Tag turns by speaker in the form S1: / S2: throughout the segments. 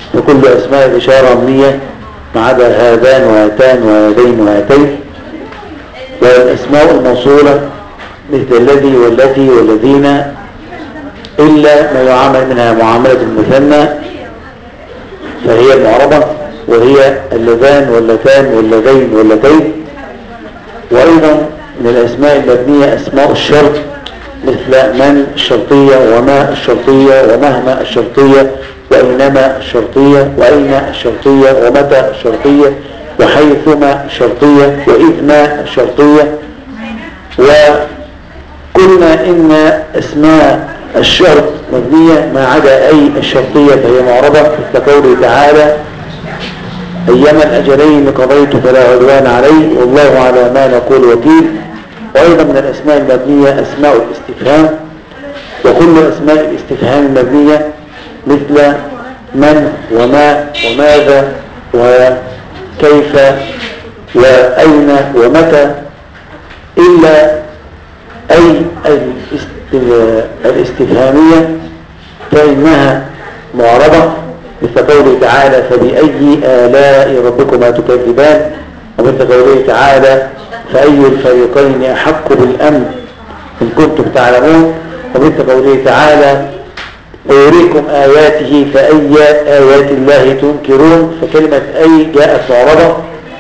S1: وكل أسماء الإشارة مبنية ما عدا هذان وهاتان وهذين وهاتين والأسماء الموصولة مثل الذي والتي والذين إلا ما يعامل منها معاملة المثنى فهي المعربة وهي اللذان واللتان واللذين واللتين وأيضا من الأسماء المبنية أسماء الشرط مثل من الشرطية وما الشرطية ومهما الشرطية وإنما الشرطية وأين الشرطية ومتى الشرطية وحيثما الشرطية وإذما الشرطية وقلنا إن أسماء الشرط مبنية ما عدا أي الشرطية فهي معربة كقوله تعالى أيما الأجلين قضيت فلا عدوان علي والله على ما نقول وكيل وأيضا من الأسماء المبنية أسماء الاستفهام وكل أسماء الاستفهام المبنية مثل من وما وماذا وكيف وأين ومتى إلا أي الاستفهامية فإنها معربة مثل قوله تعالى فبأي آلاء ربكما تكذبان ومثل قوله تعالى فأي الفريقين أحق بالأمن إن كنتم تعلمون ومثل قوله تعالى ويريكم آياته فأي آيات الله تنكرون فكلمة أي جاءت معرضة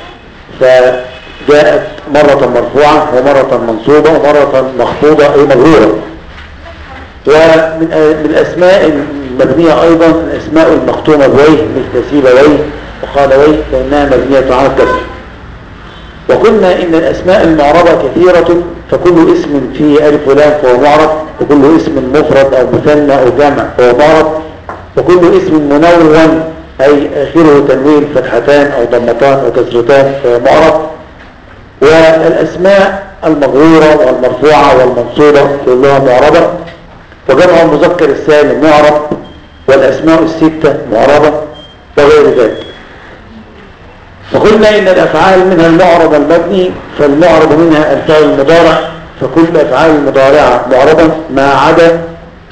S1: فجاءت مرة مرفوعة ومرة منصوبة ومرة مخفوضة أي مغرورة ومن الأسماء المبنية أيضا الأسماء المختومة بويه مثل سيبويه وخالويه فإنها مبنية على الكسر وقلنا إن الأسماء المعربة كثيرة فكل اسم فيه ألف ولام فهو معرب وكل اسم مفرد أو مثنى أو جمع فهو معرب وكل اسم منون أي آخره تنوين فتحتان أو ضمتان أو كسرتان فهو معرب والأسماء المغرورة والمرفوعة والمنصوبة كلها معربة وجمع المذكر السالم معرب والأسماء الستة معربة وغير ذلك وقلنا إن الأفعال منها المعرب المبني فالمعرب منها الفعل المضارع فكل أفعال المضارعة معربة ما عدا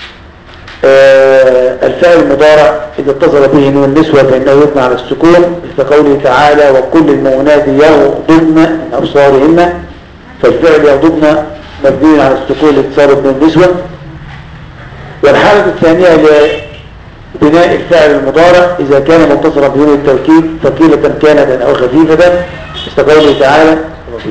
S1: آه، الفعل المضارع إذا اتصل به نون النسوة فإنه يبنى على السكون مثل قوله تعالى وكل المؤنات يغضبن من أبصارهن فالفعل يغضبن مبني على السكون لاتصال بنون النسوة والحالة الثانية بناء الفعل المضارع إذا كان متصلا بنون التوكيد ثقيلة كانت أو خفيفة استقوله تعالى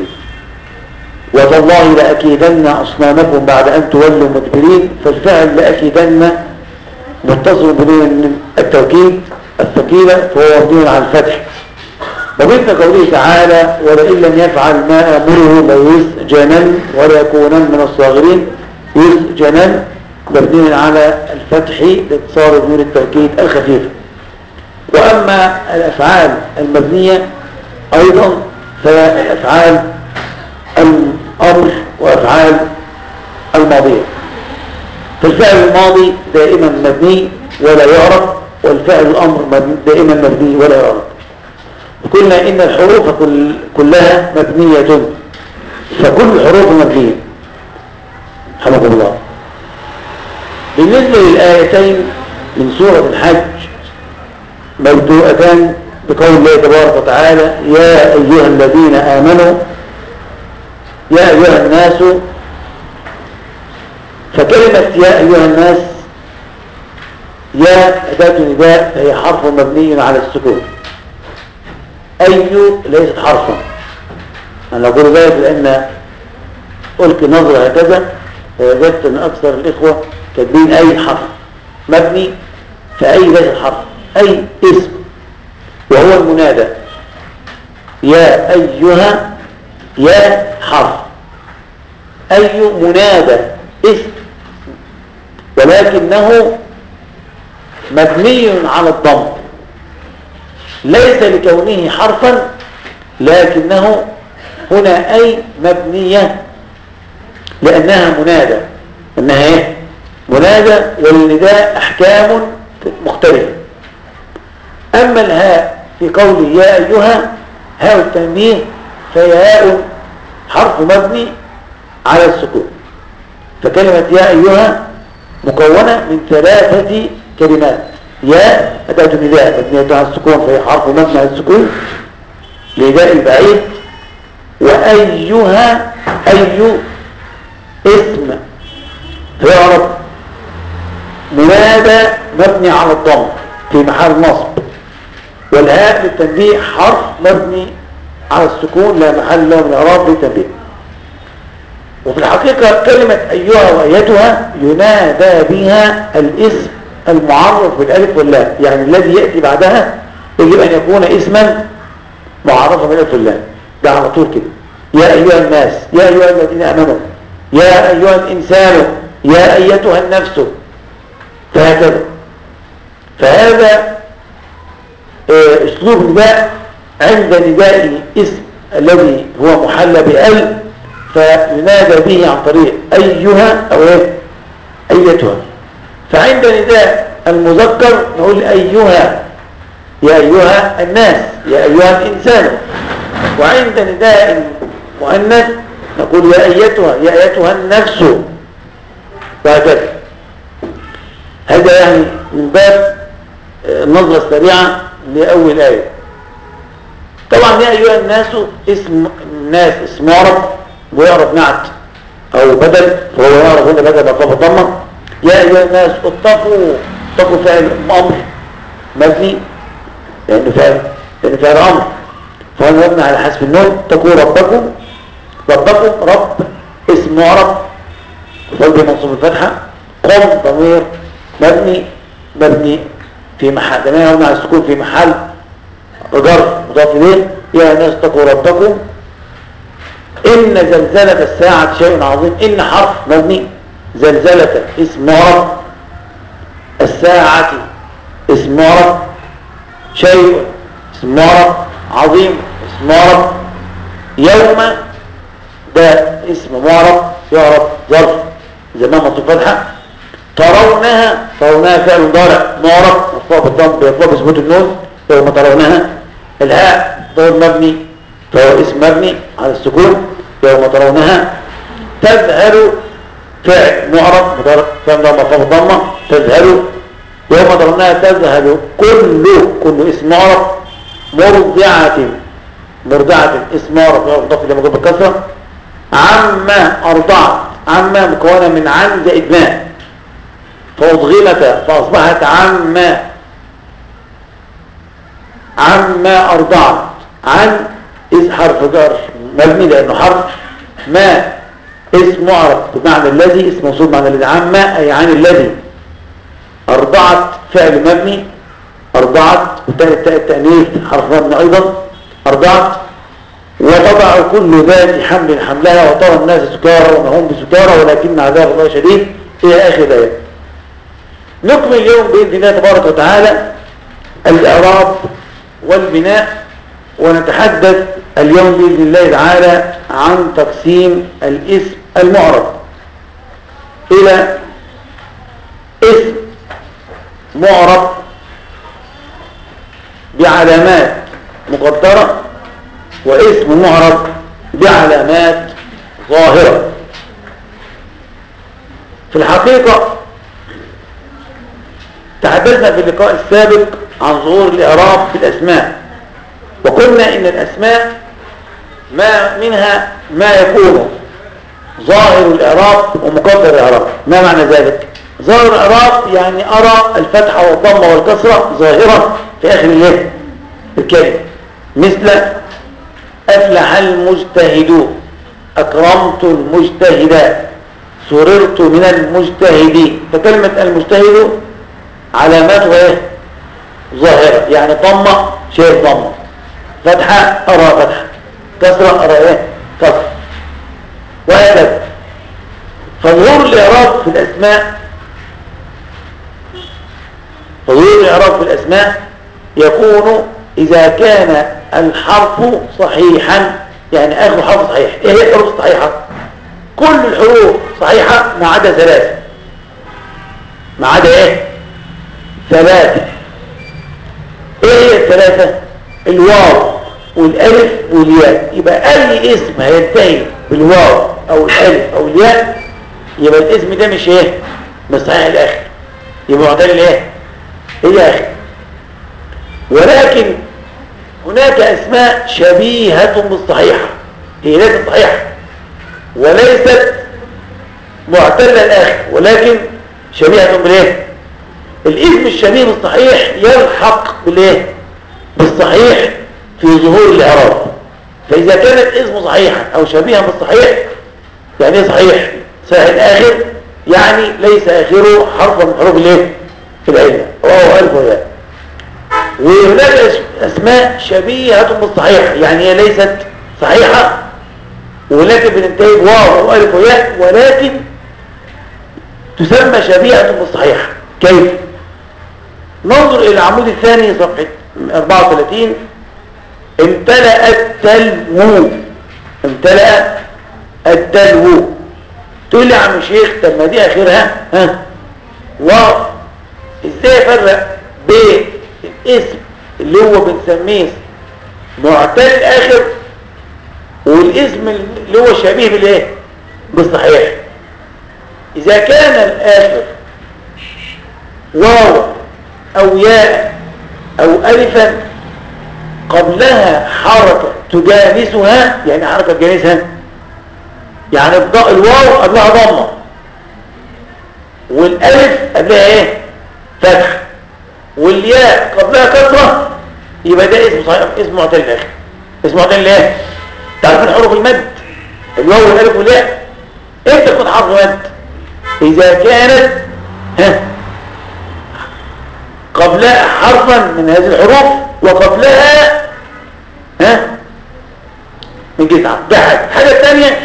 S1: وتالله لأكيدن أصنامكم بعد أن تولوا مدبرين فالفعل لأكيدن متصل بنون التوكيد الثقيلة فهو مبني على الفتح ومثل قوله تعالى ولئن لم يفعل ما أمره ليسجنن ولا يكونن من الصاغرين يسجنن مبني على الفتح لاتصال ضمير التوكيد الخفيفة وأما الأفعال المبنية أيضا فالأفعال الأمر وأفعال الماضية فالفعل الماضي دائما مبني ولا يعرف والفعل الأمر دائما مبني ولا يعرف وقلنا إن الحروف كلها مبنية فكل الحروف مبنية حمد الله بالنسبة للآيتين من سورة الحج مبدوءتان بقول الله تبارك وتعالى يا أيها الذين آمنوا يا أيها الناس فكلمة يا أيها الناس يا أداة نداء فهي حرف مبني على السكون أي ليست حرفا أنا أقول ذلك لأن ألقي نظرة هكذا ووجدت أن أكثر الإخوة كاتبين أي حرف مبني في أي ليس حرف أي اسم وهو المنادى يا أيها يا حرف أي منادى اسم ولكنه مبني على الضم ليس لكونه حرفا لكنه هنا أي مبنية لأنها منادى أنها إيه منادى وللنداء أحكام مختلفة أما الهاء في قول يا أيها هاء التنبيه فهي هاء حرف مبني على السكون فكلمة يا أيها مكونة من ثلاثة كلمات يا أداة نداء مبنية على السكون فهي حرف مبني على السكون لنداء البعيد وأيها أي اسم فيعرف منادى مبني على الضم في محل نصب والهاء للتنبيه حرف مبني على السكون لا محل له من الاعراب للتنبيه وفي الحقيقة كلمة أيها وأيتها ينادى بها الاسم المعرف بالالف واللام يعني الذي يأتي بعدها يجب أن يكون اسما معرفا بالالف واللام ده على طول كده يا أيها الناس يا أيها الذين آمنوا يا أيها الإنسان يا أيتها النفس فهكذا فهذا آه، اسلوب نداء عند نداء الاسم الذي هو محلى بأل فينادى به عن طريق أيها أو إيه أيتها فعند نداء المذكر نقول أيها يا أيها الناس يا أيها الإنسان وعند نداء المؤنث نقول يا أيتها يا أيتها النفس وهكذا هذا يعني من باب آه، النظرة السريعة لأول آية طبعا يا أيها الناس اسم الناس اسم عرب ويعرف نعت أو بدل فهو يعرف هنا بدل مقام الضمة يا أيها الناس اتقوا اتقوا فعل أمر مبني لأنه فعل لأنه فعل أمر فهو مبني على حسب النون اتقوا ربكم ربكم رب اسم معرب قلب منصوب الفتحة قم ضمير مبني مبني في محل تمام مبني على السكون في محل جر مضاف اليه يا ناس اتقوا ربكم إن زلزلة الساعة شيء عظيم إن حرف مبني زلزلة اسم معرب الساعة اسم معرب شيء اسم معرب عظيم اسم معرب يوم ده اسم معرب يعرف ظرف زمان مصروف فتحة ترونها ترونها فعل مضارع معرب مرفوع بالضم بيطلب بثبوت النون يوم ترونها الهاء ضمير مبني فهو اسم مبني على السكون يوم ترونها تذهل فعل معرب مضارع فعل ضمه مرفوع بالضمه تذهل يوم ترونها تذهل كل كل اسم معرب مرضعة مرضعة اسم معرب يضاف الى مجرد بالكسره عما أرضعت عما مكونة من عن زائد ماء فأضغمت فأصبحت عما عما أرضعت عن إذ حرف جر مبني لأنه حرف ما اسم معرف بمعنى الذي اسم موصول معنى الذي عما أي عن الذي أرضعت فعل مبني أرضعت والتاء التأنيث حرف مبني أيضا أرضعت وتضع كل ذات حمل حملها وترى الناس سكارى وما هم بسكارى ولكن عذاب الله شديد إلى آخر ذلك نكمل اليوم بإذن الله تبارك وتعالى الإعراب والبناء ونتحدث اليوم بإذن الله تعالى عن تقسيم الاسم المعرب إلى اسم معرب بعلامات مقدرة واسم معرب بعلامات ظاهرة في الحقيقة تحدثنا في اللقاء السابق عن ظهور الإعراب في الأسماء وقلنا إن الأسماء ما منها ما يكون ظاهر الإعراب ومقدر الإعراب ما معنى ذلك ظاهر الإعراب يعني أرى الفتحة والضمة والكسرة ظاهرة في آخر الليل الكلمة مثل أفلح المجتهدون أكرمت المجتهدات سررت من المجتهدين فكلمة المجتهد علاماته ايه ظاهرة يعني ضمة شيء ضمة فتحة أرى فتحة كسرة أرى ايه كسرة وهكذا فظهور الإعراب في الأسماء ظهور الإعراب في الأسماء يكون إذا كان الحرف صحيحا يعني آخر حرف صحيح إيه هي الحروف الصحيحة كل الحروف صحيحة ما عدا ثلاثة ما عدا إيه ثلاثة إيه هي الثلاثة الواو والألف والياء يبقى أي اسم هينتهي بالواو أو الألف أو الياء يبقى الاسم ده مش إيه مش صحيح الآخر يبقى معدل إيه هي اخر ولكن هناك اسماء شبيهة بالصحيحة هي ليست صحيحة وليست معتلة الاخر ولكن شبيهة بالايه الاسم الشبيه بالصحيح يلحق بالايه بالصحيح في ظهور الاعراب فاذا كانت اسمه صحيحا او شبيها بالصحيح يعني ايه صحيح صحيح الاخر يعني ليس اخره حرفا من حروف الايه في العلم وهو الف وياء وهناك اسماء شبيهة بالصحيح يعني هي ليست صحيحة ولكن بننتهي بواو والف وياء ولكن تسمى شبيهة بالصحيح كيف ننظر الى العمود الثاني صفحة 34 امتلأ التلو امتلأ التلو تقول لي يا عم شيخ طب ما دي اخرها ها واو ازاي افرق بين الاسم اللي هو بنسميه معتل الاخر والاسم اللي هو شبيه بالايه بالصحيح اذا كان الاخر واو او ياء او الفا قبلها حركة تجانسها يعني حركة تجانسها يعني الضاء الواو قبلها ضمة والالف قبلها ايه فتح والياء قبلها كسرة يبقى ده اسم صحيح اسم معتل الاخر اسم معتل ايه تعرفين حروف المد الواو والالف والياء امتى تكون حرف مد اذا كانت ها قبلها حرفا من هذه الحروف وقبلها ها من جسعة ده حاجة الحاجة الثانية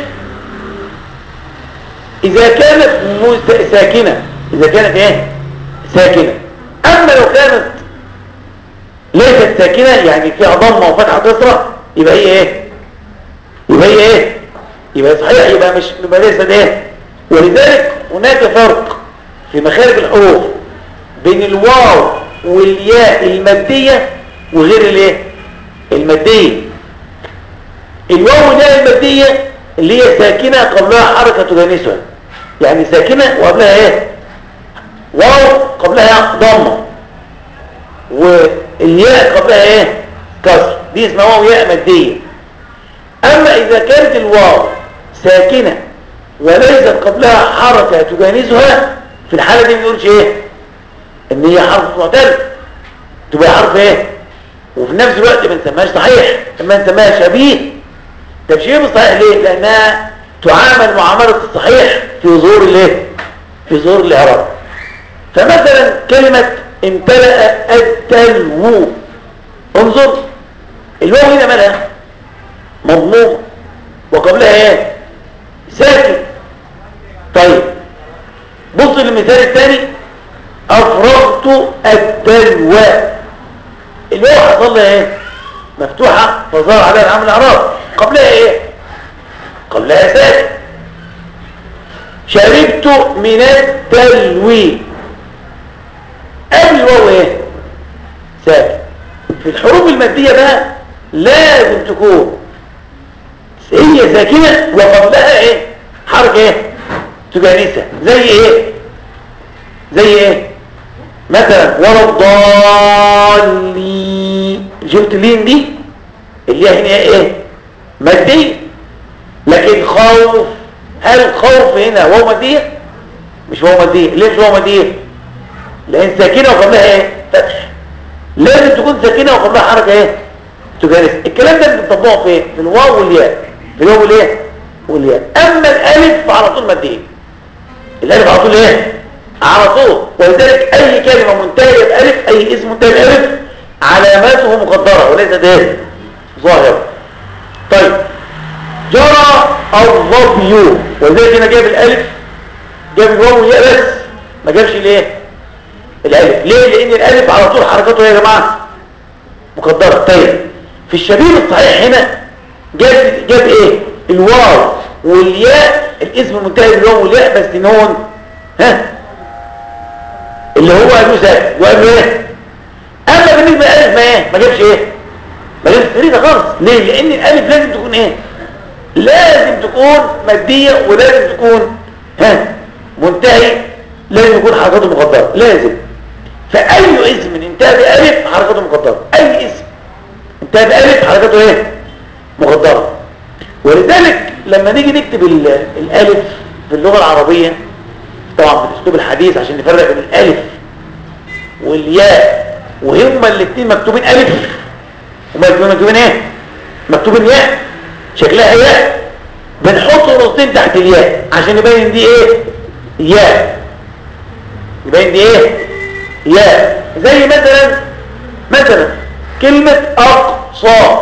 S1: إذا كانت ساكنة إذا كانت إيه ساكنة أما لو كانت ليست ساكنة يعني فيها ضمة وفتحة كسرة يبقى هي إيه يبقى هي إيه يبقى صحيح يبقى مش يبقى ليست إيه ولذلك هناك فرق في مخارج الحروف بين الواو والياء المادية وغير الايه المادية الواو والياء المادية اللي هي ساكنة قبلها حركة تجانسها يعني ساكنة وقبلها ايه واو قبلها ضمة والياء قبلها ايه كسر دي اسمها واو ياء مادية اما اذا كانت الواو ساكنة وليست قبلها حركة تجانسها في الحالة دي ما نقولش ايه ان هي حرف معتل تبقى حرف ايه وفي نفس الوقت ما نسميهاش صحيح اما نسميها شبيه طب شبيه بالصحيح ليه لانها تعامل معامله الصحيح في ظهور الايه في ظهور الاعراب فمثلا كلمه امتلأ التلو انظر الواو هنا مالها مضمومه وقبلها ايه ساكن طيب بص للمثال الثاني افرغت الدلو الواو حصل لها ايه مفتوحه فظهر عليها العمل الاعراب قبلها ايه قبلها ساكن شربت من الدلو قبل الواو ايه ساكن في الحروف الماديه بقى لازم تكون هي ساكنه وقبلها ايه حركه ايه تجانسها زي ايه زي ايه مثلا ولا الضالين شفت لين دي اللي هي هنا ايه مادية لكن خوف هل خوف هنا هو مادية مش هو مادية ليه مش هو مادية لان ساكنة وقبلها ايه فتح لازم تكون ساكنة وقبلها حركة ايه تجانس الكلام ده بنطبقه في في الواو والياء في الواو والايه والياء اما الالف فعلى طول مادية الالف على طول ايه على طول ولذلك اي كلمة منتهية بألف اي اسم منتهي بألف علاماته مقدرة وليست ايه ظاهرة طيب جرى الظبي ولذلك هنا جاب الالف جاب الواو والياء بس ما جابش الايه الالف ليه لان الالف على طول حركاته يا جماعة مقدرة طيب في الشبيه الصحيح هنا جاب جاب ايه الواو والياء الاسم المنتهي بالواو والياء بس نون ها اللي هو قالوا ساكن وقالوا ايه اما بالنسبه للالف ما ايه ما جابش ايه ما جابش فريده خالص ليه لان الالف لازم تكون ايه لازم تكون ماديه ولازم تكون ها منتهي لازم يكون حركاته مقدره لازم فأي اسم انتهى بألف حركته مقدرة أي اسم انتهى بألف حركته ايه مقدرة ولذلك لما نيجي نكتب الألف في اللغة العربية طبعا بالاسلوب الحديث عشان نفرق بين الألف والياء وهما الاثنين مكتوبين ألف هما الاثنين مكتوبين ايه مكتوبين ياء شكلها ياء بنحط نقطتين تحت الياء عشان يبين دي ايه ياء يبين دي ايه ياء زي مثلا مثلا كلمة أقصى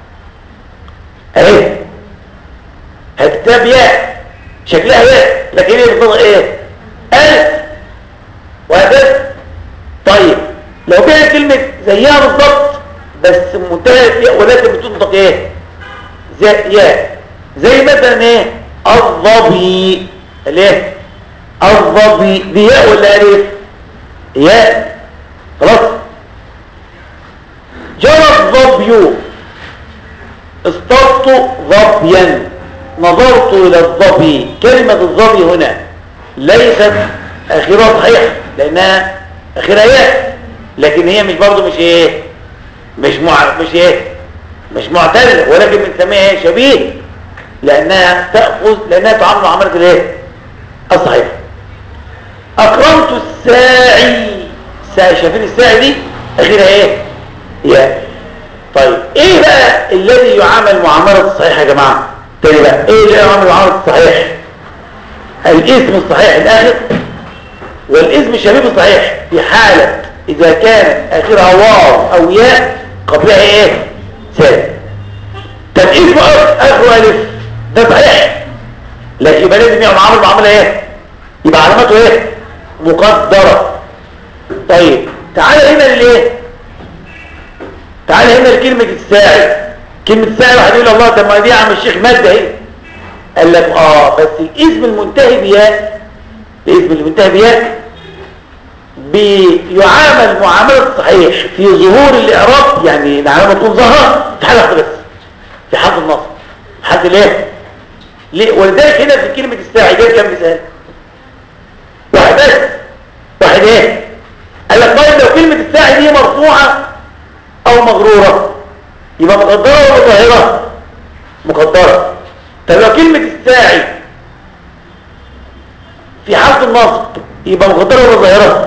S1: اهي هكتاب ياء شكلها ياء لكن هي بتضغط ايه ألف وهكذا طيب لو كانت كلمة زيها بالضبط بس منتهى ياء ولكن بتنطق ايه زي ياء زي مثلا ايه الظبي الايه الظبي دي ياء ولا الف ياء خلاص جرى الظبي اصطدت ظبيا نظرت الى الظبي كلمة الظبي هنا ليست اخرها صحيح لانها اخرها ياء لكن هي مش برضه مش ايه مش مع مش ايه مش معتله ولكن بنسميها ايه شبيه لانها تاخذ لانها تعامل معامله الايه الصحيح اكرمت الساعي شايفين الساعي دي اخيرا ايه يا طيب ايه بقى الذي يعامل معامله الصحيح يا جماعه تاني بقى ايه اللي يعامل معامله الصحيح الاسم الصحيح الاخر والاسم الشبيب الصحيح في حاله اذا كانت اخرها واو او ياء قبلها ايه سالب طب اسم اخره الف ده صحيح لكن يبقى لازم يعمل معامل معامله ايه يبقى علامته ايه مقدره طيب تعال هنا للايه تعال هنا لكلمه الساعي كلمه الساعي واحد يقول الله طب ما دي يا عم الشيخ ماده اهي قال لك اه بس الاسم المنتهي بياء الاسم المنتهي بياء بيعامل معاملة صحيح في ظهور الإعراب يعني العلامة تكون ظهر في حالة واحدة بس في حالة النصب حالة الايه؟ ليه؟ ولذلك هنا في كلمة الساعي جاي كم مثال؟ واحد بس واحد ايه؟ قال لك طيب لو كلمة الساعي دي مرفوعة أو مغرورة يبقى مقدرة ولا ظاهرة؟ مقدرة طب لو كلمة الساعي في حالة النصب يبقى مقدرة ولا ظاهرة؟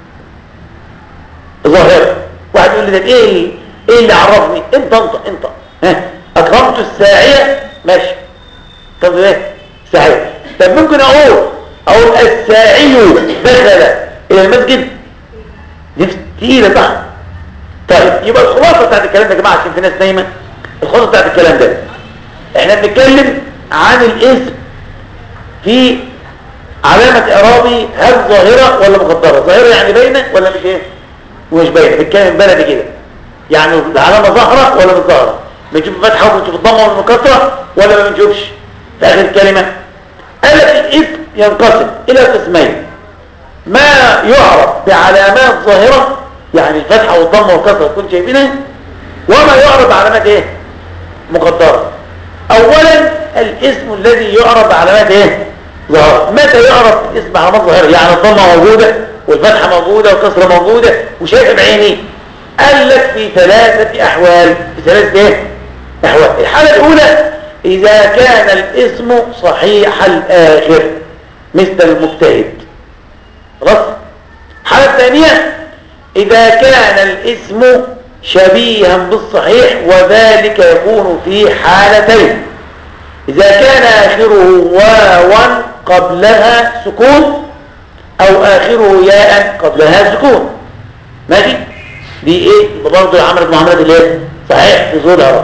S1: ظاهرة واحد يقول لي ده ايه ايه اللي عرفني انت انت انت ها اكرمت الساعية ماشي طب ايه ساعية طب ممكن اقول اقول الساعي دخل الى المسجد دي تقيلة صح طيب يبقى الخلاصة بتاعت الكلام ده يا جماعة عشان في ناس نايمة الخلاصة بتاعت الكلام ده احنا بنتكلم عن الاسم في علامة اعرابي هل ظاهرة ولا مقدرة ظاهرة يعني باينة ولا مش ايه ومش باين بيتكلم بلدي كده يعني العلامه ظاهره ولا مش ظاهره بنشوف الفتحه وبنشوف الضمه والمكسره ولا ما بنشوفش في اخر الكلمه قال لك الاسم ينقسم الى قسمين ما يعرف بعلامات ظاهره يعني الفتحه والضمه والكسره تكون شايفينها وما يعرف بعلامات ايه مقدره اولا الاسم الذي يعرف بعلامات ايه ظاهره متى يعرف الاسم بعلامات ظاهره يعني الضمه موجوده والفتحة موجودة والكسرة موجودة وشايفها بعيني قال لك في ثلاثة أحوال في ثلاثة إيه؟ أحوال الحالة الأولى إذا كان الاسم صحيح الآخر مثل المجتهد خلاص الحالة الثانية إذا كان الاسم شبيها بالصحيح وذلك يكون في حالتين إذا كان آخره واوا قبلها سكون او اخره ياء قبلها سكون ماشي دي ايه برضه عملت معامله الايه صحيح في ظهور الاعراب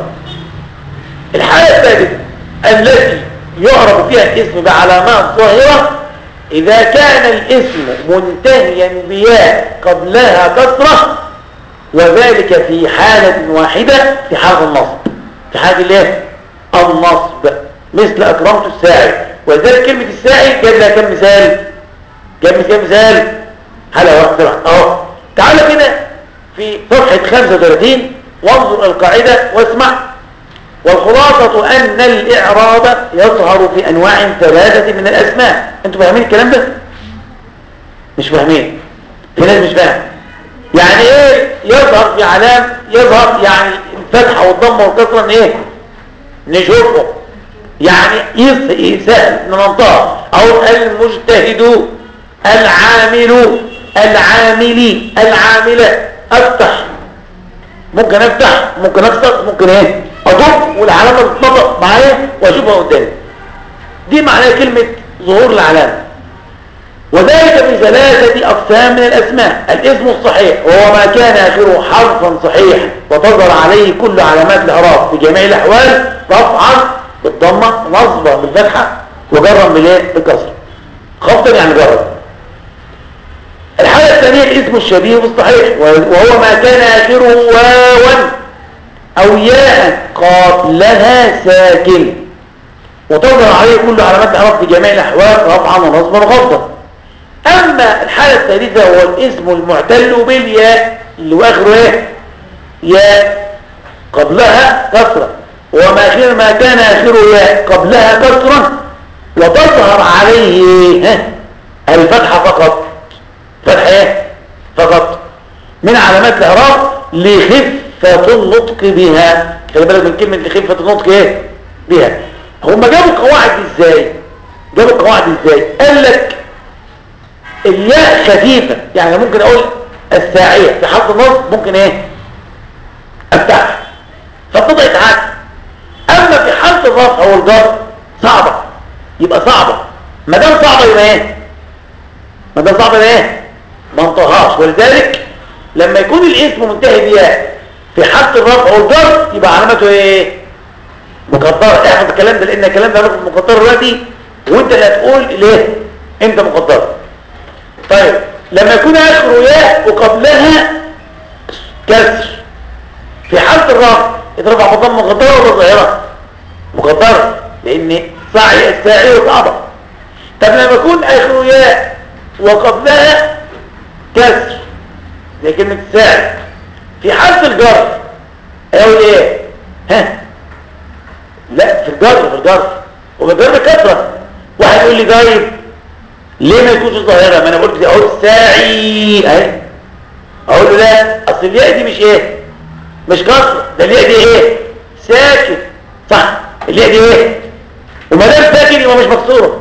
S1: الحاله الثالثه التي يعرف فيها الاسم بعلامات ظاهره اذا كان الاسم منتهيا بياء قبلها كسره وذلك في حاله واحده في حاله النصب في حاله الايه النصب مثل اكرمت الساعي ولذلك كلمه الساعي جاب لها كم مثال جاب كام مثال هلا واحده اهو تعالى كده في صفحه 35 وانظر القاعده واسمع والخلاصه ان الاعراب يظهر في انواع ثلاثه من الاسماء انتوا فاهمين الكلام ده مش فاهمين في ناس مش فاهم يعني ايه يظهر في علام يظهر يعني الفتحة والضمة والكسرة ايه نشوفهم يعني يسهل ننطق او المجتهد العامل العاملي العاملة افتح ممكن افتح ممكن اكسر ممكن ايه اضم والعلامة تتنطق معايا واشوفها قدامي دي معناها كلمة ظهور العلامة وذلك بثلاثة أقسام من الأسماء الاسم الصحيح وهو ما كان آخره حرفا صحيحا وتظهر عليه كل علامات الإعراب في جميع الأحوال رفعا بالضمة نصبا بالفتحة وجرا بالايه بالكسر خفضا يعني جرا الحالة الثانية الاسم الشبيه بالصحيح وهو ما كان آخره واوا أو ياء قبلها ساكن وتظهر عليه كل علامات الإعراب في جميع الأحوال رفعا ونصبا وخفضا أما الحالة الثالثة هو الاسم المعتل بالياء اللي هو آخره ايه ياء قبلها كسرة وما خير ما كان آخره ياء قبلها كسرة وتظهر عليه الفتحة فقط فتحة ايه فقط من علامات الإعراب لخفة النطق بها خلي بالك من كلمة لخفة النطق ايه بها هم جابوا قواعد ازاي جابوا قواعد ازاي قال لك الياء خفيفة يعني ممكن اقول الساعية في حرف النص ممكن ايه افتح فبتبقى يتعاد اما في حرف الرفع او الجر صعبة يبقى صعبة ما دام صعبة يبقى ايه ما دام صعبة يبقى ايه ما انطهاش ولذلك لما يكون الاسم منتهي بياء في حرف الرفع او الجر يبقى علامته ايه مقدرة احفظ الكلام ده لان الكلام ده مقدر دلوقتي وانت اللي هتقول ليه انت مقدر طيب لما يكون اخره ياء وقبلها كسر في حالة الرفع يترفع بضم مقدرة ولا ظاهرة مقدرة لان سعي الساعي صعبة طب لما يكون اخره ياء وقبلها كسر زي كلمة الساعي في حالة الجر اقول ايه ها لا في الجر في الجر وبالجر كسرة واحد يقول لي طيب ليه ما يكونش ظاهرة ما انا قلت اهو ساعي اهي اقول له لا اصل الياء دي مش ايه مش كسر ده الياء دي ايه ساكن صح الياء دي ايه وما دام ساكن يبقى مش مكسوره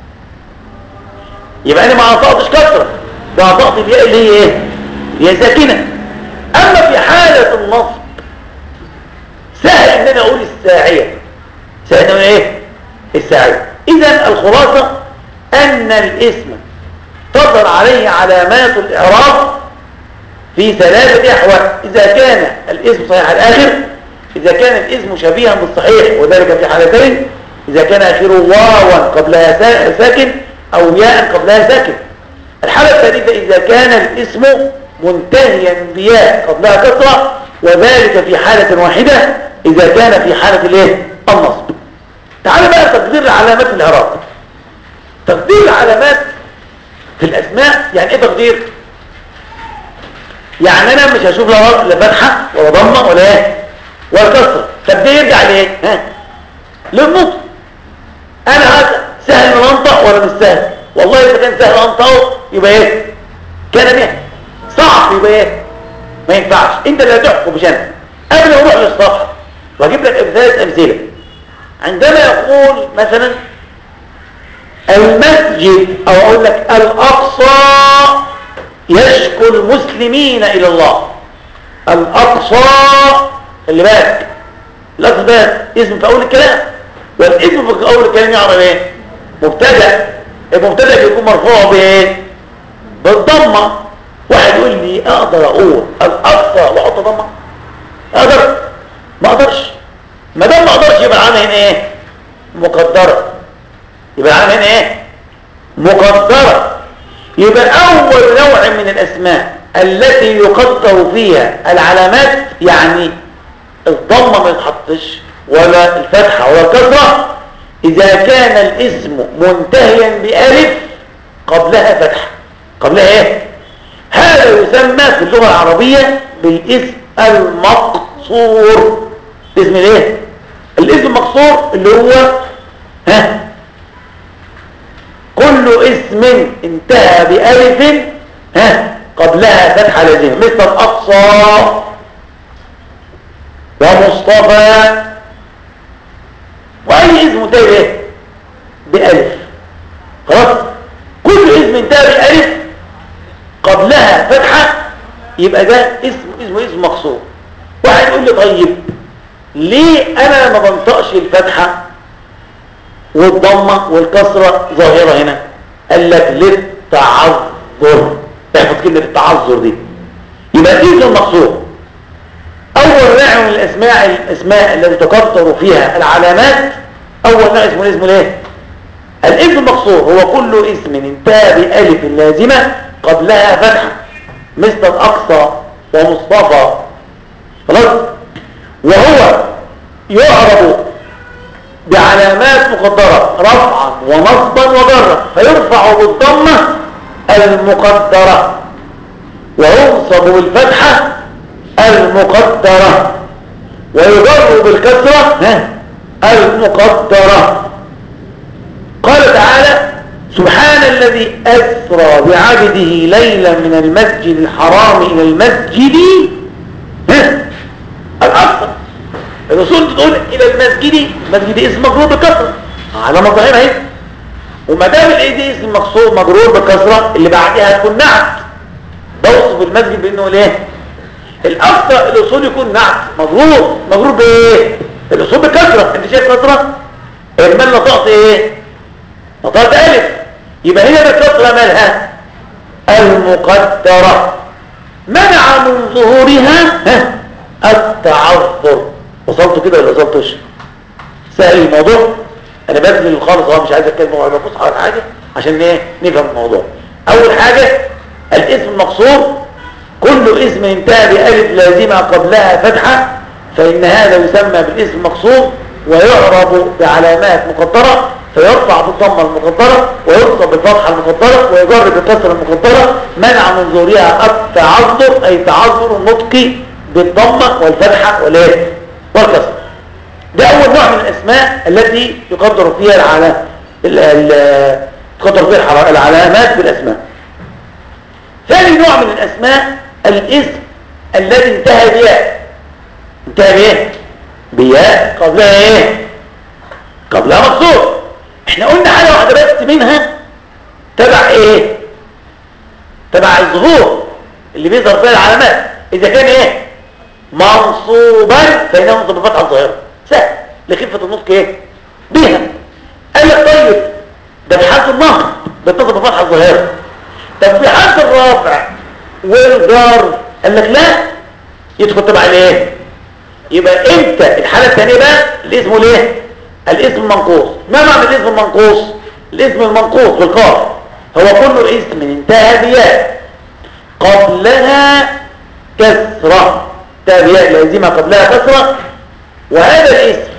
S1: يبقى انا ما اعطيتش كسره ده اعطيت الياء اللي هي ايه اللي هي ساكنه اما في حاله النصب سهل ان انا اقول الساعيه سهل ان انا ايه الساعيه اذا الخلاصه أن الاسم تظهر عليه علامات الإعراب في ثلاثة أحوال إذا كان الاسم صحيح الآخر إذا كان الاسم شبيها بالصحيح وذلك في حالتين إذا كان آخره واوا قبلها ساكن أو ياء قبلها ساكن الحالة الثالثة إذا كان الاسم منتهيا بياء قبلها كسرة وذلك في حالة واحدة إذا كان في حالة الايه النصب تعال بقى تقدير علامات الإعراب تقدير العلامات في الأسماء يعني إيه تقدير؟ يعني أنا مش هشوف لا فتحة ولا ضمة ولا إيه؟ ولا كسرة طب ده يرجع لإيه؟ ها؟ للنطق أنا هذا سهل من أنطق ولا مش سهل؟ والله إذا كان سهل أنطقه يبقى إيه؟ كان به صعب يبقى إيه؟ ما ينفعش أنت اللي هتحكم مش أنا قبل ما أروح للصفحة وأجيب لك ثلاث أمثلة عندما يقول مثلا المسجد او اقول لك الاقصى يشكو المسلمين الى الله الاقصى اللي بالك الاقصى ده اسم في اول الكلام والاسم في اول الكلام يعرف ايه مبتدا المبتدا بيكون مرفوع بايه بالضمه واحد يقول لي اقدر اقول الاقصى واحط ضمه اقدر ما اقدرش ما دام ما اقدرش يبقى عنها هنا ايه مقدره يبقى العلامة هنا ايه مقدرة يبقى اول نوع من الاسماء التي يقدر فيها العلامات يعني الضمة ما يتحطش ولا الفتحة ولا الكسرة اذا كان الاسم منتهيا بألف قبلها فتحة قبلها ايه هذا يسمى في اللغة العربية بالاسم المقصور اسم الايه الاسم المقصور اللي هو ها كل اسم انتهى بألف ها قبلها فتحة لازمة مثل الأقصى ومصطفى وأي اسم منتهي بإيه؟ بألف خلاص كل اسم انتهى بألف قبلها فتحة يبقى ده اسم اسمه اسم مقصور واحد يقول لي طيب ليه انا ما بنطقش الفتحة والضمة والكسرة ظاهرة هنا قال لك للتعذر تحفظ كلمة التعذر دي يبقى دي اسم مقصور اول نوع من الاسماء الاسماء التي تكثر فيها العلامات اول نوع اسمه اسمه الايه الاسم المقصور هو كل اسم انتهى بألف لازمة قبلها فتحة مثل الأقصى ومصطفى خلاص وهو يعرض بعلامات مقدرة رفعا ونصبا وجرا فيرفع بالضمة المقدرة وينصب بالفتحة المقدرة ويجر بالكسرة المقدرة قال تعالى سبحان الذي أسرى بعبده ليلا من المسجد الحرام إلى المسجد الأقصى الرسول تقول إلى المسجد مسجد اسم مجرور بكسرة على مظاهرها اهي وما دام الايه اسم مقصود مجرور بكسرة اللي بعدها تكون نعت بوصف المسجد بانه ليه الاقصى الاصول يكون نعت مجرور مجرور بايه الاصول بكسرة انت شايف كسرة المال نطقت ايه نطقت الف يبقى هنا بكسرة مالها المقدرة منع من ظهورها التعذر وصلت كده ولا وصلتش سهل الموضوع انا بذل خالص اه مش عايز اتكلم ولا بص على حاجه عشان ايه نفهم الموضوع اول حاجه الاسم المقصور كل اسم انتهى بألف لازمة قبلها فتحة فإن هذا يسمى بالاسم المقصور ويعرب بعلامات مقدرة فيرفع بالضمة المقدرة ويرفع بالفتحة المقدرة ويجر بالكسرة المقدرة منع من ظهورها التعذر أي تعذر النطق بالضمة والفتحة والايه والكسرة ده أول نوع من الأسماء التي يقدر فيها العلامات تقدر فيها العلامات بالأسماء ثاني نوع من الأسماء الاسم الذي انتهى بياء انتهى بإيه؟ بياء قبلها ايه؟ قبلها مقصور احنا قلنا حاجة واحدة بس منها تبع ايه؟ تبع الظهور اللي بيظهر فيها العلامات اذا كان ايه؟ منصوبا فإنه منصوب بفتحة الظاهرة سهل لخفة النطق ايه؟ بيها قال لك طيب ده في حالة النصب بيتصل بفتحة الظاهرة طب في حالة الرافع والجار قال لك لا يدخل تبع الايه يبقى امتى الحالة الثانية بقى اللي اسمه الايه الاسم المنقوص ما معنى الاسم المنقوص الاسم المنقوص بالقاف هو كل اسم انتهى بياء قبلها كسرة تابعاء لازمة قبلها كسرة وهذا الاسم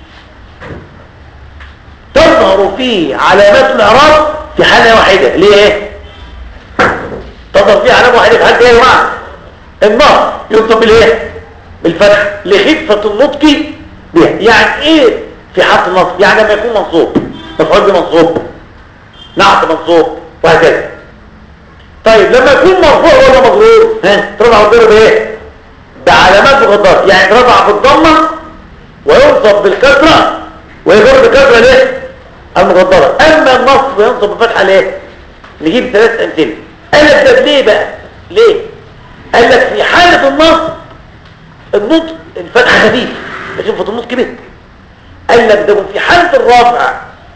S1: تظهر فيه علامات الاعراب في حالة واحدة ليه ايه تظهر فيه علامة واحدة في حالة ايه يا جماعة النار ينطق بالايه بالفتح لخفة النطق بها يعني ايه في حالة النصب يعني لما يكون منصوب مفعول به منصوب نعت منصوب وهكذا طيب لما يكون مرفوع ولا مجرور ها ترفع الضرب بايه بعلامات مقدرة يعني ترفع بالضمه وينصب بالكسره ويجر بالكسره ليه المقدره اما النصب ينصب بالفتحه ليه نجيب ثلاث امثله قال لك ده ليه بقى ليه قال لك في حاله النصب النطق الفتحه خفيف لكن في النطق كبير قال لك ده في حاله الرافع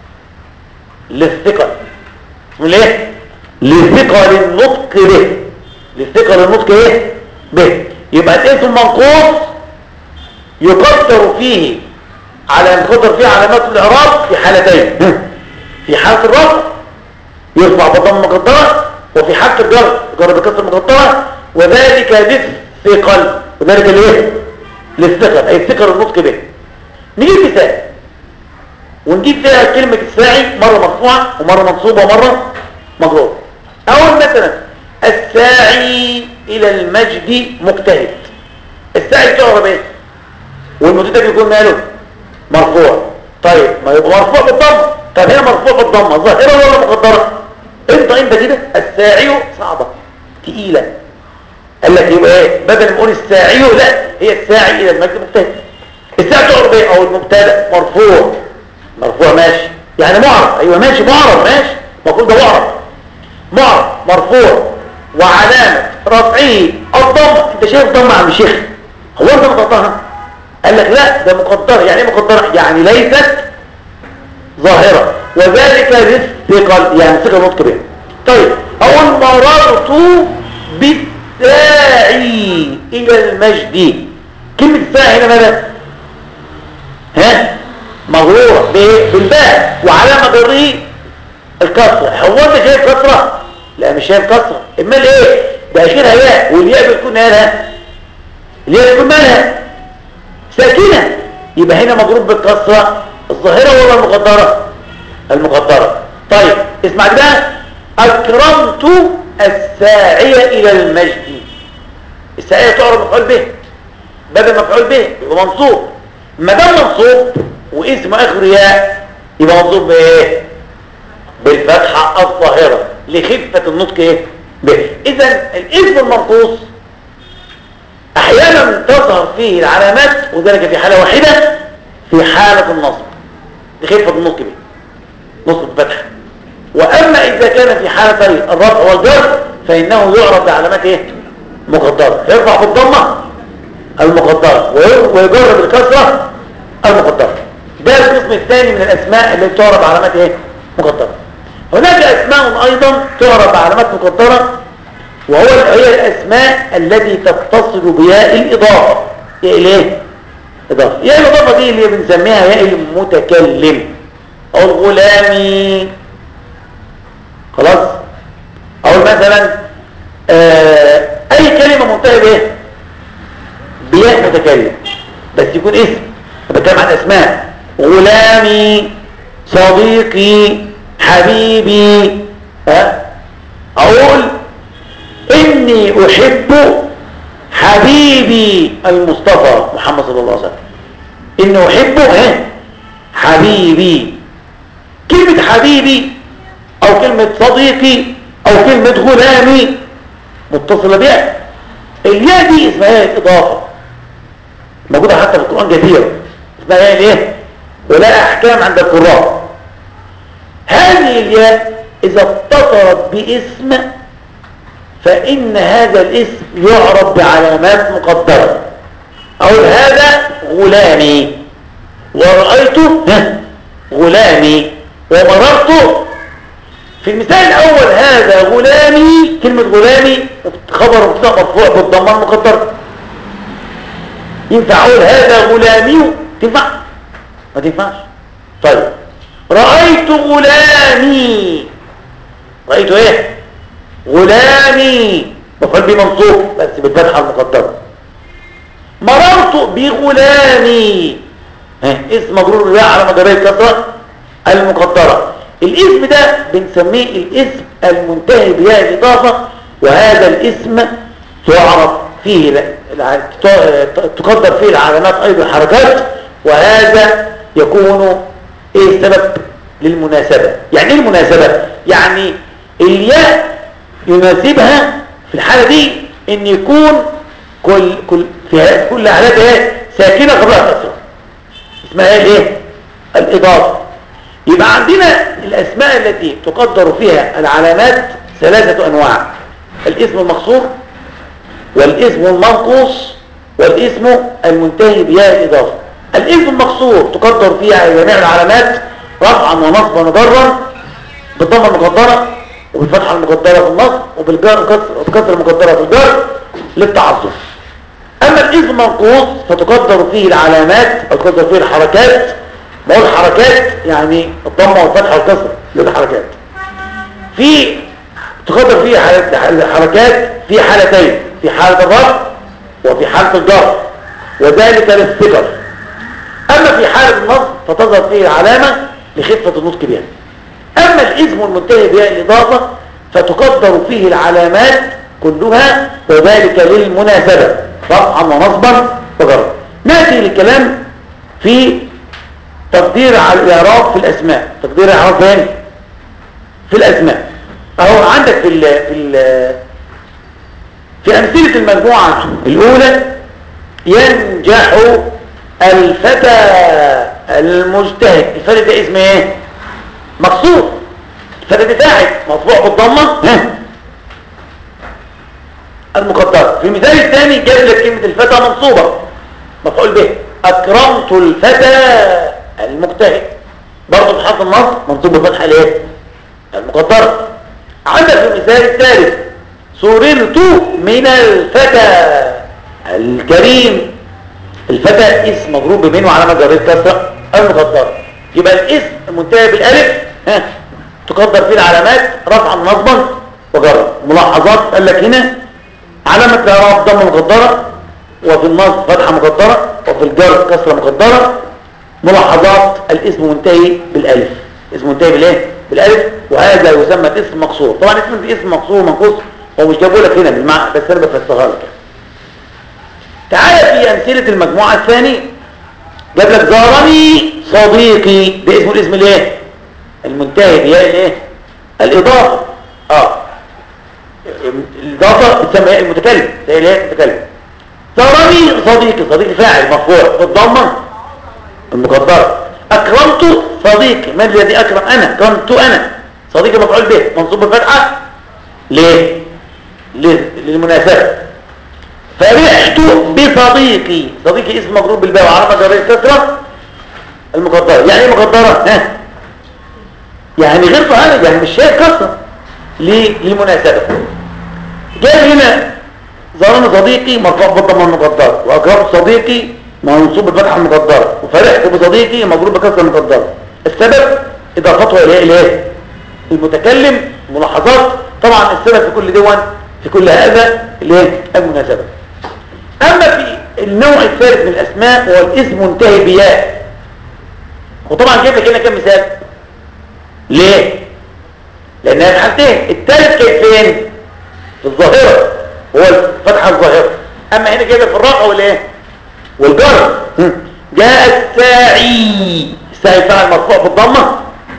S1: للثقل ليه لثقل النطق به لثقل النطق ايه به يبقى الاسم المنقوص يقدر فيه على ان تقدر فيه علامات الاعراب في حالتين في حاله الرفع يرفع بضم مقدره وفي حاله الجر جر بكسر مقدره وذلك للثقل وذلك ليه للثقل اي ثقل النطق به نجيب مثال ونجيب فيها كلمة الساعي مرة مرفوعة ومرة منصوبة ومرة مجرورة أول مثلا الساعي إلى المجد مجتهد الساعي تعرب ايه والمجتهد يكون ماله مرفوع طيب ما يبقى مرفوع بالضمة طب هنا مرفوع بالضمة ظاهرة ولا مقدرة انت انت كده الساعي صعبة تقيلة قال لك يبقى ايه بدل ما نقول الساعي لا هي الساعي الى المجد مبتدا الساعي تعرف ايه او المبتدا مرفوع مرفوع ماشي يعني معرض ايوه ماشي معرض ماشي المفروض ده معرض معرض مرفوع وعلامة رفعه الضم انت شايف ضم عم شيخ هو انت مقدرها قال لك لا ده مقدرة يعني ايه مقدرة يعني ليست ظاهرة وذلك للثقل يعني ثقل نطق بها طيب اقول مررت بالساعي الى المجد كلمة الساعي هنا ماذا ها مغرورة بالباء وعلامة جره الكسرة هو انت شايف كسرة لا مش شايف كسرة امال ايه ده اخرها ياء والياء بتكون مالها الياء بتكون مالها ساكنة يبقى هنا مضروب بالكسرة الظاهرة ولا المقدرة المقدرة طيب اسمع ده اكرمت الساعية الى المجد الساعية تعرف مفعول به بدل مفعول به يبقى منصوب ما دام منصوب واسم اخر ياء يبقى منصوب بايه بالفتحة الظاهرة لخفة النطق ايه به اذا الاسم المنقوص احيانا تظهر فيه العلامات وذلك في حالة واحدة في حالة النصب لخفة النطق به نصب الفتحة واما اذا كان في حالة الرفع والجر فانه يعرف بعلامات ايه مقدرة يرفع بالضمة المقدرة ويجر بالكسرة المقدرة ده القسم الثاني من الاسماء اللي تعرف علامات ايه مقدرة هناك اسماء ايضا تعرف علامات مقدرة وهو هي الاسماء التي تتصل بياء الاضافة ياء الايه اضافة ياء الاضافة دي اللي بنسميها ياء المتكلم او الغلامي خلاص او مثلا آه اي كلمة منتهى بايه بياء متكلم بس يكون اسم بتكلم عن اسماء غلامي صديقي حبيبي ها اقول اني احب حبيبي المصطفى محمد صلى الله عليه وسلم اني احبه ها حبيبي كلمة حبيبي او كلمة صديقي او كلمة غلامي متصلة بها الياء دي اسمها ياء الاضافة موجودة حتى في القرآن كثيرا اسمها ياء الايه ولا احكام عند القراء هذه الياء اذا اتصلت باسم فان هذا الاسم يعرف بعلامات مقدرة اقول هذا غلامي ورأيته غلامي ومررت في المثال الاول هذا غلامي كلمة غلامي خبر مبتدا مرفوع بالضمه المقدره ينفع اقول هذا غلامي تنفع ما تنفعش طيب رأيت غلامي رأيت ايه غلامي مفعول به منصوب بس بالفتحه المقدره مررت بغلامي ها اسم مجرور لا على مجرى الكسره المقدره الاسم ده بنسميه الاسم المنتهي بياء الاضافه وهذا الاسم تعرف فيه تقدر فيه العلامات ايضا الحركات وهذا يكون ايه السبب للمناسبة يعني ايه المناسبة يعني الياء يناسبها في الحالة دي ان يكون كل كل في كل علامات ايه ساكنه قبلها كسره اسمها ايه الايه الاضافه يبقى عندنا الاسماء التي تقدر فيها العلامات ثلاثه انواع الاسم المقصور والاسم المنقوص والاسم المنتهي بياء الاضافه الاسم المقصور تقدر فيها جميع العلامات رفعا ونصبا وجرا بالضمه المقدره وبالفتحه المقدره في النصب وبالجر وبكسر المقدره في الجر للتعظم اما الاسم المنقوص فتقدر فيه العلامات او تقدر فيه الحركات بقول حركات يعني الضمه والفتحه والكسر للحركات في تقدر فيه حركات في حالتين في حالة الرفع وفي حالة الجر وذلك للثقل أما في حالة النصب فتظهر فيه العلامة لخفة النطق بها أما الاسم المنتهي بها الإضافة فتقدر فيه العلامات كلها وذلك للمناسبة رفعا ونصبا وجرا نأتي للكلام في تقدير على الإعراب في الأسماء تقدير الإعراب فين؟ في الأسماء أهو عندك في ال في ال في أمثلة المجموعة الأولى ينجح الفتى المجتهد الفتى ده اسمه ايه مقصود الفتى ده فاعل مرفوع بالضمه المقدر في المثال الثاني جاب لك كلمه الفتى منصوبه مفعول به اكرمت الفتى المجتهد برضه في حرف النص منصوب بفتحه الايه المقدره عندك في المثال الثالث سررت من الفتى الكريم الفتى اسم مضروب بمين وعلامه جريه كسره المقدره يبقى الاسم المنتهي بالالف ها تقدر فيه العلامات رفعا نصبا وجرا ملاحظات قال لك هنا علامه الاعراب ضمه مقدره وفي النصب فتحه مقدره وفي الجر كسره مقدره ملاحظات الاسم منتهي بالالف اسم منتهي بالايه بالالف وهذا يسمى اسم مقصور طبعا اسم اسم مقصور منقوص هو مش جابه لك هنا بالمعنى بس انا بفسرها لك تعال في امثله المجموعه الثانيه جاب لك زارني صديقي ده اسمه الاسم الايه المنتهي بياء الايه الاضافه اه الاضافه بتسمى ايه المتكلم زي الايه المتكلم زارني صديقي صديقي فاعل مرفوع بالضمه المقدره اكرمت صديقي من الذي اكرم انا اكرمت انا صديقي مفعول به منصوب بالفتحه ليه للمناسبه فرحت بصديقي صديقي اسم مجرور بالباء وعلامه جريه كسره المقدره يعني ايه مقدره ها يعني غير فعلا يعني مش شايف كسره ليه للمناسبه جاي هنا ظلم صديقي مرفوع بالضمه المقدره واكرمت صديقي منصوب بالفتحه المقدره وفرحت بصديقي مجرور بكسره المقدره السبب اضافته الى ايه المتكلم ملاحظات طبعا السبب في كل دون في كل هذا الايه المناسبه اما في النوع الثالث من الاسماء هو الاسم منتهي بياء وطبعا جايب لك هنا كام مثال ليه لانها في حالتين الثالث كان فين في الظاهره هو الفتحه الظاهره اما هنا جايب في الرفع والايه والجر جاء الساعي الساعي فعل مرفوع بالضمه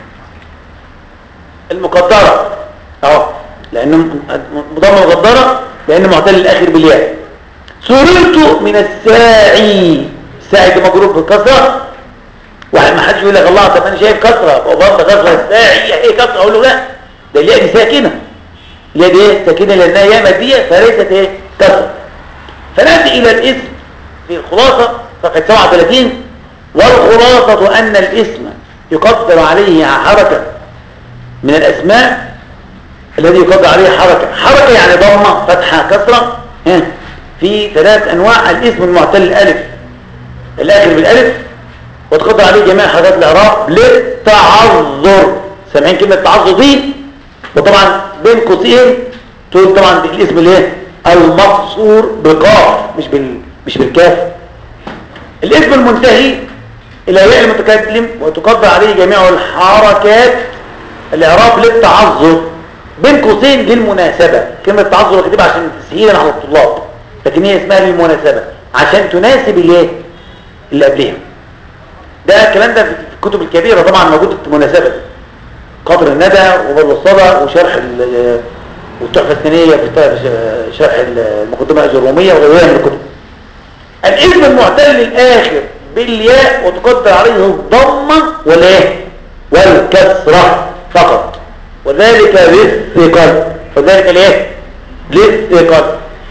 S1: المقدره اهو لانه مضمه مقدره لانه معتل الاخر بالياء سررت من الساعي الساعي ده مجرور بالكسره واحد ما حدش يقول لك الله طب انا شايف كسره وبرضه كسره الساعي ايه كسره اقول له لا ده الياء دي ساكنه الياء دي ايه ساكنه لانها ياء ماديه فليست ايه كسره فناتي الى الاسم في الخلاصه صفحه 37 والخلاصه ان الاسم يقدر عليه حركه من الاسماء الذي يقدر عليه حركه حركه يعني ضمه فتحه كسره في ثلاث انواع الاسم المعتل الالف الاخر بالالف وتقدر عليه جميع حركات الاعراب للتعذر سامعين كلمه تعذر دي وطبعا بين قوسين تقول طبعا الاسم الايه المقصور بقاف مش بال مش بالكاف الاسم المنتهي الى ياء المتكلم وتقدر عليه جميع الحركات الاعراب للتعذر بين قوسين للمناسبه كلمه تعذر كتبها عشان تسهيلا على الطلاب لكن هي اسمها للمناسبة عشان تناسب الايه اللي قبلها ده الكلام ده في الكتب الكبيرة طبعا موجود في المناسبة قدر الندى وبر الصدى وشرح والتحفة الثانية في شرح المقدمة الجرومية وغيرها من الكتب الاسم المعتل للآخر بالياء وتقدر عليه الضمة والايه والكسرة فقط وذلك للثقل وذلك الايه للثقل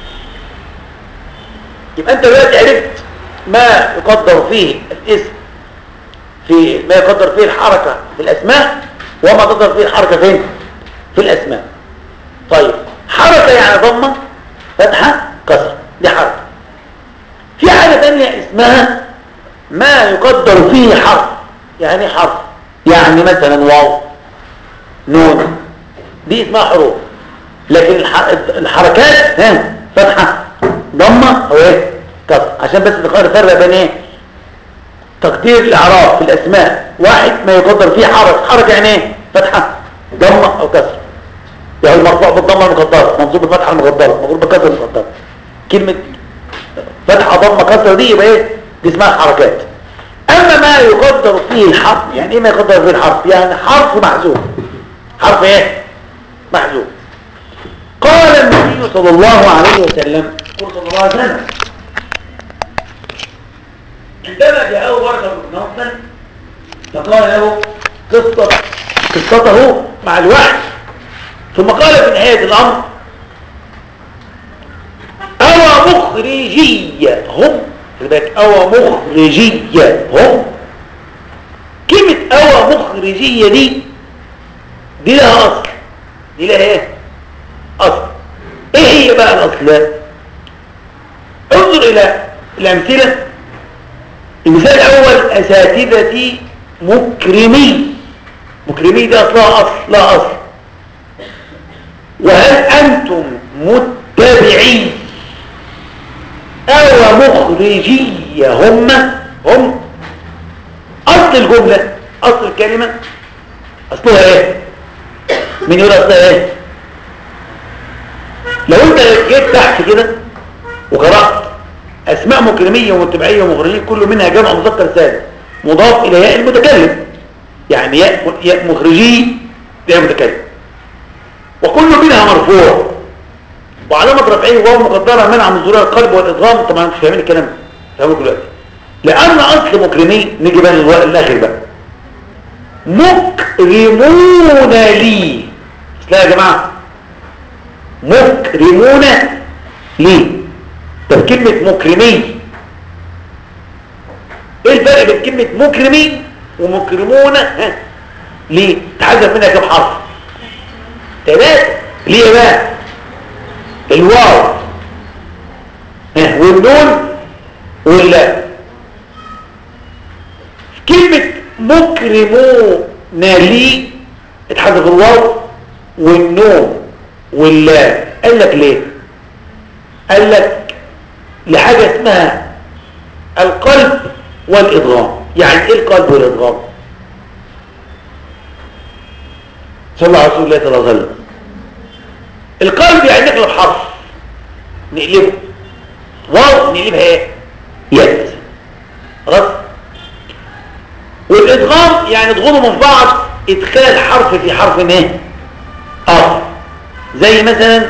S1: يبقى انت دلوقتي عرفت ما يقدر فيه الاسم في ما يقدر فيه الحركة في الاسماء وما تقدر فيه الحركة فين في الاسماء طيب حركة يعني ضمة فتحة كسر دي حركة في حاجة تانية اسمها ما يقدر فيه حرف يعني حرف يعني مثلا واو نون دي اسمها حروف لكن الحركات ها فتحة ضمه او ايه كسر عشان بس نفرق بين ايه تقدير الاعراب في الاسماء واحد ما يقدر فيه حركه حركه يعني ايه فتحه ضمه او كسر يعني المرفوع بالضمه المقدره منصوب بالفتحه المقدره مضروب بالكسر المقدره كلمه فتحه ضمه كسر دي يبقى ايه دي اسمها حركات اما ما يقدر فيه الحرف يعني ايه ما يقدر فيه الحرف يعني حرف محذوف حرف ايه محذوف قال النبي صلى الله عليه وسلم قل صلى الله عليه وسلم عندما جاءه ورقة بن نوفل فقال له قصة قصته مع الوحي ثم قال في نهاية الأمر أو مخرجية هم أو مخرجية هم كلمة أو مخرجية دي دي لها أصل دي لها ايه أصل ايه هي بقى الأصل انظر إلى الأمثلة المثال الأول أساتذتي مكرمي مكرمي ده أصلها أصل لا أصل وهل أنتم متبعين أو مخرجي هم هم أصل الجملة أصل الكلمة أصلها إيه من يقول أصلها إيه لو أنت جيت تحت كده وقرأت أسماء مكرمية ومتبعية ومخرجية كل منها جمع مذكر سالم مضاف إلى ياء المتكلم يعني ياء مخرجي ياء متكلم وكل منها مرفوع وعلامة رفعه وهو مقدرة منع من ظهور القلب والإضغام طبعا مش فاهمين الكلام ده فاهمين دلوقتي لأن أصل مكرمين نيجي بقى للوقت الآخر بقى مكرمون لي لا يا جماعة مكرمون لي طب كلمة مكرمين ايه الفرق بين كلمة مكرمين ومكرمون ليه تحذف منها كم حرف ثلاثة ليه بقى الواو والنون واللام كلمة مكرمون لي اتحذف الواو والنون واللام قال لك ليه قال لك لحاجة اسمها القلب والإضغام يعني ايه القلب والإضغام صلى الله عليه وسلم صلى الله عليه وسلم القلب يعني نقلب حرف نقلبه واو نقلبها ايه يد خلاص والادغام يعني تضغموا من بعض ادخال حرف في حرف ايه اخر زي مثلا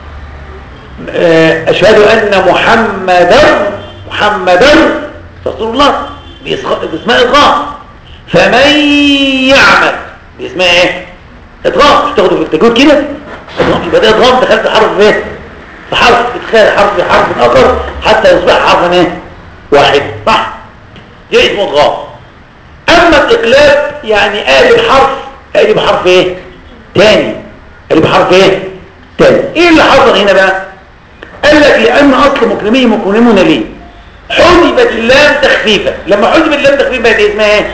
S1: اشهد ان محمدا محمدا رسول الله باسماء ادغام فمن يعمل باسمها ايه ادغام مش تاخده في التجويد كده ادغام يبقى ده ادغام دخلت حرف ايه في حرف ادخال حرف في حرف اخر حتى يصبح حرف ايه واحد صح ده اسمه ادغام اما الاقلاب يعني قالب حرف قالب حرف ايه تاني قالب حرف ايه تاني ايه اللي حصل هنا بقى قال لك لان اصل مكرمين مكرمون ليه حجبت اللام تخفيفا لما حجبت اللام تخفيفا بقت اسمها ايه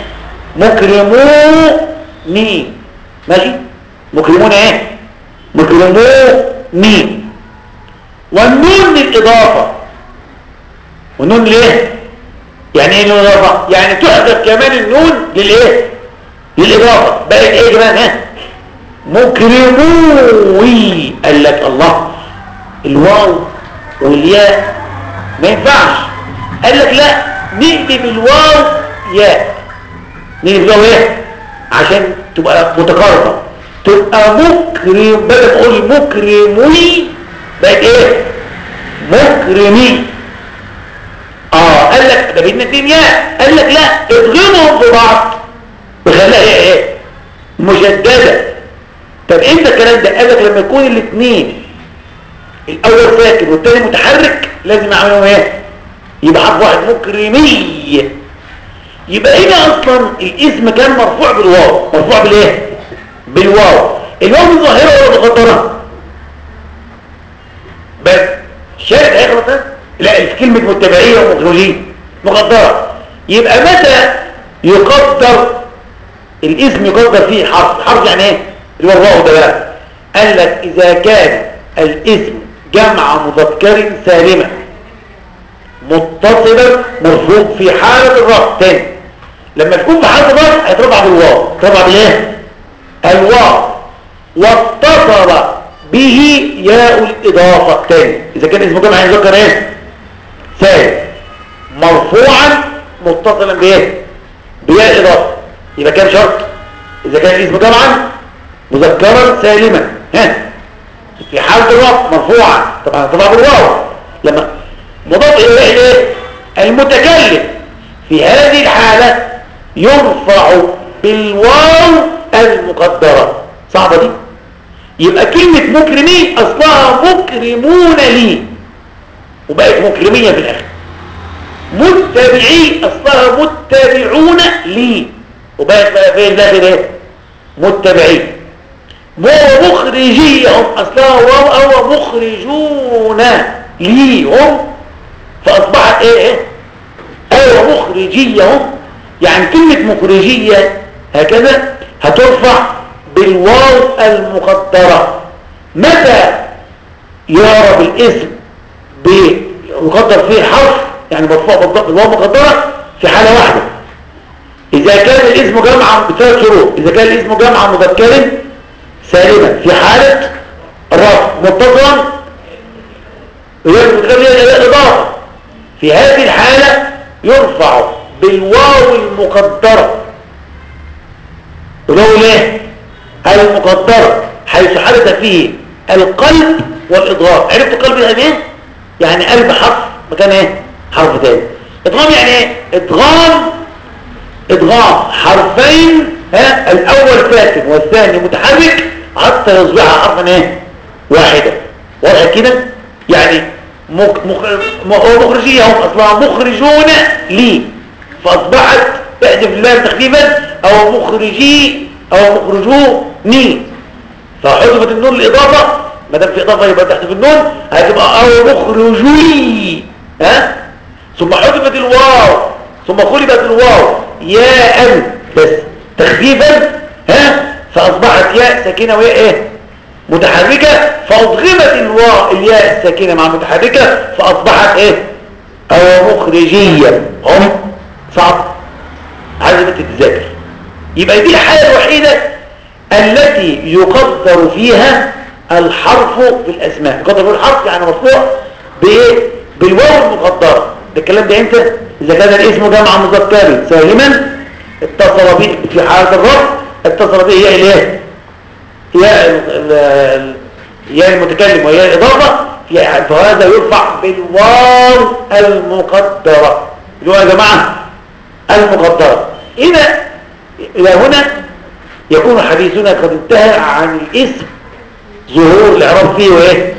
S1: مكرموني ماشي مكرمون ايه مكرموني والنون للاضافه والنون ليه يعني ايه النون للاضافه يعني تحذف كمان النون للايه للاضافه بقت ايه كمان ها مكرموي قال لك الله الواو والياء ما ينفعش قال لك لا نقلب الواو ياء نقلب الواو ايه عشان تبقى متقاربه تبقى مكرم بدل ما اقول مكرمي بقت ايه مكرمي اه قال لك ده بدنا اتنين ياء قال لك لا اضغمهم في بعض وخليها ايه ايه مجدده طب امتى الكلام ده قال لك لما يكون الاثنين الاول ساكن والثاني متحرك لازم اعملهم ايه يبقى حرف واحد مكرمي يبقى هنا اصلا الاسم كان مرفوع بالواو مرفوع بالايه بالواو الواو دي ظاهره ولا مقدره بس الشاهد هيغلط لا كلمه متبعيه ومخرجين مقدره يبقى متى يقدر الاسم يقدر فيه حرف حرف يعني ايه اللي هو الواو ده بقى قال لك اذا كان الاسم جمع مذكر سالما متصلا مرفوع في حالة الرفع تاني لما تكون في حالة الرفع هيترفع بالواو ترفع بالايه الواو واتصل به ياء الإضافة تاني إذا كان اسمه جمع مذكر ايه سالم مرفوعا متصلا بايه بياء الإضافة يبقى كام شرط إذا كان الاسم جمعا مذكرا سالما ها في حالة الرفع مرفوعة طبعا طبعا بالواو لما مضاف إليه ايه المتكلم في هذه الحالة يرفع بالواو المقدرة صعبة دي يبقى كلمة مكرمين أصلها مكرمون لي وبقت مكرمية في الآخر متبعي أصلها متبعون لي وبقت بقى فين داخل ايه متبعين ومخرجيهم أصلها وهو مخرجون ليهم فأصبحت ايه ايه ايوه مخرجيهم يعني كلمة مخرجية هكذا هترفع بالواو المقدرة متى يعرف الاسم بيقدر فيه حرف يعني مرفوع بالواو المقدرة في حالة واحدة إذا كان الاسم جمع بثلاث شروط إذا كان الاسم جمع مذكر سالما في حالة الرفع متصلا ويجب الإضافة في هذه الحالة يرفع بالواو المقدرة الواو ليه المقدرة حيث حدث فيه القلب والإضغام عرفت القلب يعني ايه يعني قلب حرف مكان ايه حرف تاني ادغام يعني ايه ادغام ادغام حرفين ها الاول ساكن والثاني متحرك حتى يصبح حرفا ايه واحدا واضح كده يعني مخ... مخ... مخرجية هم اصلا مخرجون لي فاصبحت تحذف اللام تخفيفا او مخرجي او مخرجوني فحذفت النون الاضافه ما دام في اضافه يبقى تحذف النون هتبقى او مخرجي ها ثم حذفت الواو ثم قلبت الواو ياء بس تخفيفا ها فاصبحت ياء ساكنه وياء ايه متحركه فاضغمت الواو الياء الساكنه مع المتحركه فاصبحت ايه او مخرجيه هم صعب عايزه تتذاكر يبقى دي الحاله الوحيده التي يقدر فيها الحرف في الاسماء يقدر فيها الحرف يعني مرفوع بايه بالواو المقدره ده الكلام ده امتى اذا كان الاسم جمع مذكر سالما اتصل به في حاله الرفع اتصل به هي الايه هي يا المتكلم وهي الاضافه فهذا يرفع بالواو المقدره اللي هو يا جماعه المقدره اذا الى هنا يكون حديثنا قد انتهى عن الاسم ظهور الاعراب فيه وايه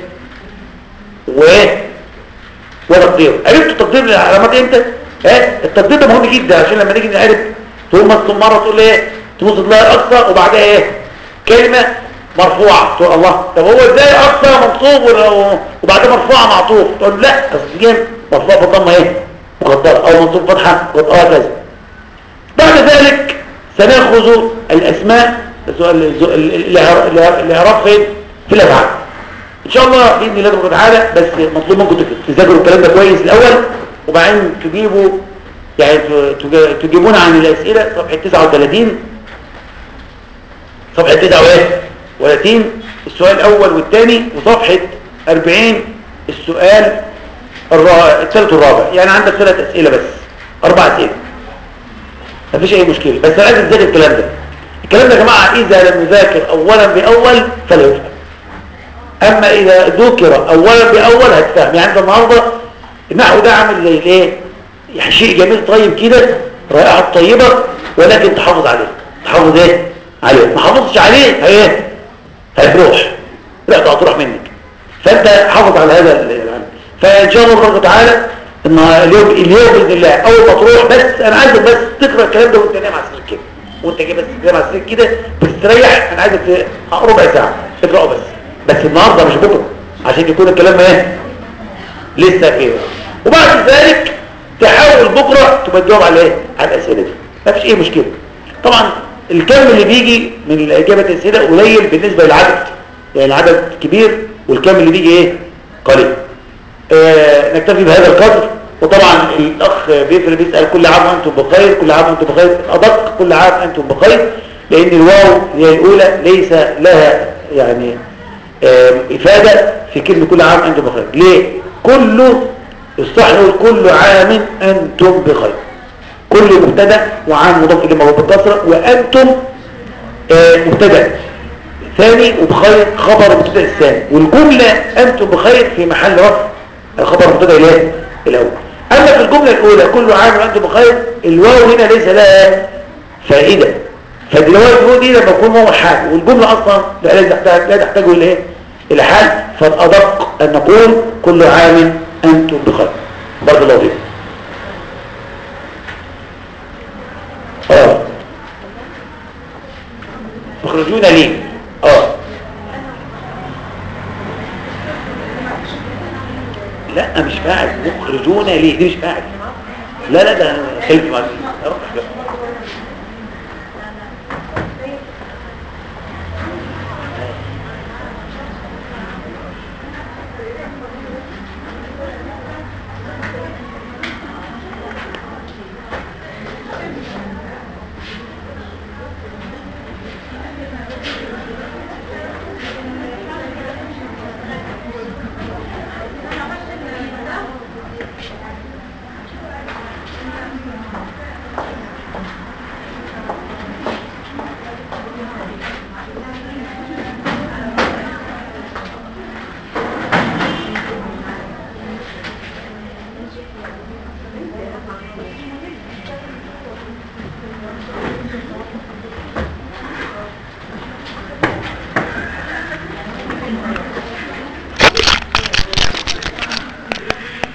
S1: وايه وتقديره عرفتوا تقدير العلامات امتى ها التقدير ده مهم جدا عشان لما نيجي نعرف ثم مره تقول ايه تبص تلاقي اقصى وبعدها ايه كلمه مرفوعه تقول الله طب هو ازاي اقصى منصوب وبعدها مرفوعه معطوف تقول لا تصديقا مرفوع بالضمه ايه مقدره او منصوب فتحه اه كذا بعد ذلك سناخذ الاسماء الاعراب فين في الافعال ان شاء الله باذن الله سبحانه وتعالى بس مطلوب منكم تذاكروا الكلام ده كويس الاول وبعدين تجيبوا يعني تجيبونا عن الاسئله صفحه 39 صفحه 39 السؤال الاول والثاني وصفحه 40 السؤال الثالث والرابع يعني عندك ثلاث اسئله بس اربع اسئله مفيش اي مشكله بس انا عايز تذاكر الكلام ده الكلام ده يا جماعه اذا لم نذاكر اولا باول فلا يفهم اما اذا ذكر اولا باول هتفهم يعني انت النهارده النحو ده عامل زي الايه يعني شيء جميل طيب كده رائحه طيبه ولكن تحافظ عليه تحافظ ايه عليه ما حافظتش عليه هي هتروح ريحته هتروح منك فانت حافظ على هذا العلم فان شاء الله سبحانه وتعالى ان اليوم اليوم باذن الله اول ما تروح بس انا عايزك بس تقرا الكلام ده وانت نايم على السرير كده وانت كده بس نايم على السرير كده بتستريح انا عايزك ربع ساعه اقراه بس بس النهارده مش بكره عشان يكون الكلام ايه لسه كده وبعد ذلك تحاول بكره تبقى تجاوب على ايه على الاسئله دي مفيش اي مشكله طبعا الكم اللي بيجي من اجابه الاسئله قليل بالنسبه للعدد يعني العدد كبير والكم اللي بيجي ايه قليل آه نكتفي بهذا القدر وطبعا الاخ بيفرق بيسال كل عام وانتم بخير كل عام وانتم بخير ادق كل عام انتم بخير لان الواو هي الاولى ليس لها يعني آه افاده في كلمه كل عام انتم بخير ليه كله الصح كل عام انتم بخير كل مبتدا وعام مضاف اليه مربوط بالكسره وانتم آه مبتدا الثاني وبخير خبر المبتدا الثاني والجملة أنتم بخير في محل رفع الخبر المبتدا الايه الأول أما في الجملة الأولى كل عام وأنتم بخير الواو هنا ليس لها فائدة فدلوقتي دي لما يكون هو حال والجملة أصلا لا تحتاج لا تحتاج إلى إيه إلى حال فالأدق أن نقول كل عام أنتم بخير بارك الله فيكم اه تخرجون ليه اه لا مش فاعل مخرجون ليه دي مش فاعل لا لا ده خلف معك